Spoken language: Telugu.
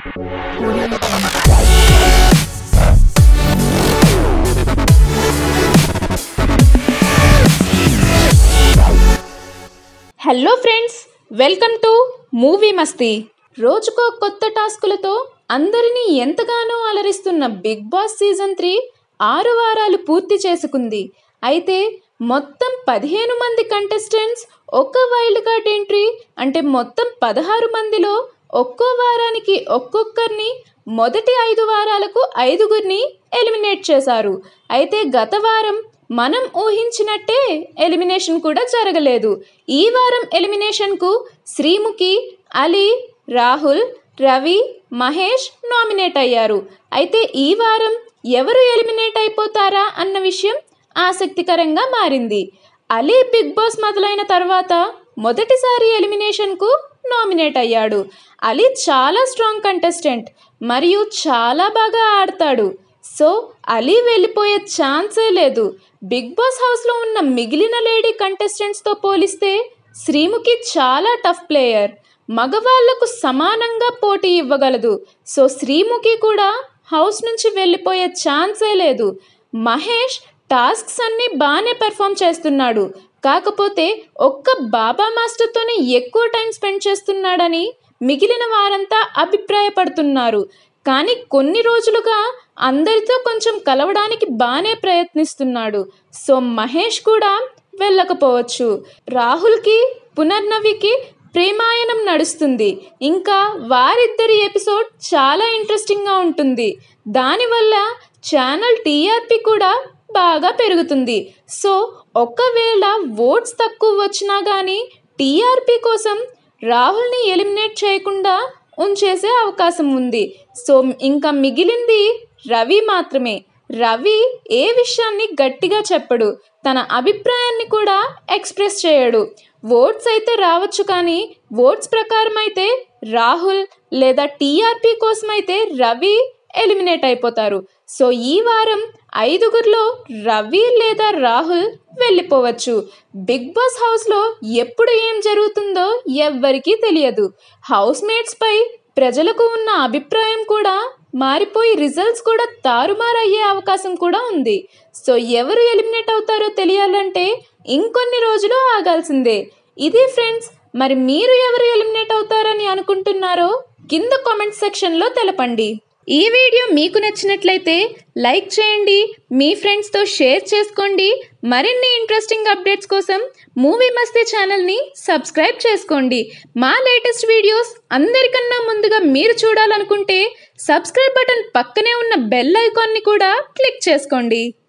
hello friends welcome to movie Masti రోజుకో కొత్త టాస్కులతో అందరినీ ఎంతగానో అలరిస్తున్న బిగ్ బాస్ సీజన్ త్రీ ఆరు వారాలు పూర్తి చేసుకుంది అయితే మొత్తం పదిహేను మంది కంటెస్టెంట్స్ ఒక్క వైల్డ్ కార్డ్ ఎంట్రీ అంటే మొత్తం పదహారు మందిలో ఒక్కో వారానికి ఒక్కొక్కరిని మొదటి ఐదు వారాలకు ఐదుగురిని ఎలిమినేట్ చేశారు అయితే గత వారం మనం ఊహించినట్టే ఎలిమినేషన్ కూడా జరగలేదు ఈ వారం ఎలిమినేషన్కు శ్రీముఖి అలీ రాహుల్ రవి మహేష్ నామినేట్ అయ్యారు అయితే ఈ వారం ఎవరు ఎలిమినేట్ అయిపోతారా అన్న విషయం ఆసక్తికరంగా మారింది అలీ బిగ్ బాస్ మొదలైన తర్వాత మొదటిసారి ఎలిమినేషన్కు నామినేట్ అయ్యాడు అలీ చాలా స్ట్రాంగ్ కంటెస్టెంట్ మరియు చాలా బాగా ఆడతాడు సో అలీ వెళ్ళిపోయే ఛాన్సే లేదు బిగ్ బాస్ హౌస్లో ఉన్న మిగిలిన లేడీ కంటెస్టెంట్స్తో పోలిస్తే శ్రీముఖి చాలా టఫ్ ప్లేయర్ మగవాళ్లకు సమానంగా పోటీ ఇవ్వగలదు సో శ్రీముఖి కూడా హౌస్ నుంచి వెళ్ళిపోయే ఛాన్సే లేదు మహేష్ టాస్క్స్ అన్నీ బాగానే పెర్ఫామ్ చేస్తున్నాడు కాకపోతే ఒక్క బాబా మాస్టర్తోనే ఎక్కువ టైం స్పెండ్ చేస్తున్నాడని మిగిలిన వారంతా అభిప్రాయపడుతున్నారు కానీ కొన్ని రోజులుగా అందరితో కొంచెం కలవడానికి బాగానే ప్రయత్నిస్తున్నాడు సో మహేష్ కూడా వెళ్ళకపోవచ్చు రాహుల్కి పునర్నవికి ప్రేమాయణం నడుస్తుంది ఇంకా వారిద్దరి ఎపిసోడ్ చాలా ఇంట్రెస్టింగ్గా ఉంటుంది దానివల్ల ఛానల్ టీఆర్పి కూడా బాగా పెరుగుతుంది సో ఒకవేళ ఓట్స్ తక్కువ వచ్చినా కానీ టీఆర్పి కోసం రాహుల్ని ఎలిమినేట్ చేయకుండా ఉంచేసే అవకాశం ఉంది సో ఇంకా మిగిలింది రవి మాత్రమే రవి ఏ విషయాన్ని గట్టిగా చెప్పడు తన అభిప్రాయాన్ని కూడా ఎక్స్ప్రెస్ చేయడు ఓట్స్ అయితే రావచ్చు కానీ ఓట్స్ ప్రకారం అయితే రాహుల్ లేదా టీఆర్పీ కోసం అయితే రవి ఎలిమినేట్ అయిపోతారు సో ఈ వారం ఐదుగురిలో రవి లేదా రాహుల్ వెళ్ళిపోవచ్చు బిగ్ బాస్ హౌస్లో ఎప్పుడు ఏం జరుగుతుందో ఎవ్వరికీ తెలియదు హౌస్ మేట్స్పై ప్రజలకు ఉన్న అభిప్రాయం కూడా మారిపోయి రిజల్ట్స్ కూడా తారుమారయ్యే అవకాశం కూడా ఉంది సో ఎవరు ఎలిమినేట్ అవుతారో తెలియాలంటే ఇంకొన్ని రోజులు ఆగాల్సిందే ఇది ఫ్రెండ్స్ మరి మీరు ఎవరు ఎలిమినేట్ అవుతారని అనుకుంటున్నారో కింద కామెంట్ సెక్షన్లో తెలపండి ఈ వీడియో మీకు నచ్చినట్లయితే లైక్ చేయండి మీ ఫ్రెండ్స్తో షేర్ చేసుకోండి మరిన్ని ఇంట్రెస్టింగ్ అప్డేట్స్ కోసం మూవీ మస్తీ ఛానల్ని సబ్స్క్రైబ్ చేసుకోండి మా లేటెస్ట్ వీడియోస్ అందరికన్నా ముందుగా మీరు చూడాలనుకుంటే సబ్స్క్రైబ్ బటన్ పక్కనే ఉన్న బెల్ ఐకాన్ని కూడా క్లిక్ చేసుకోండి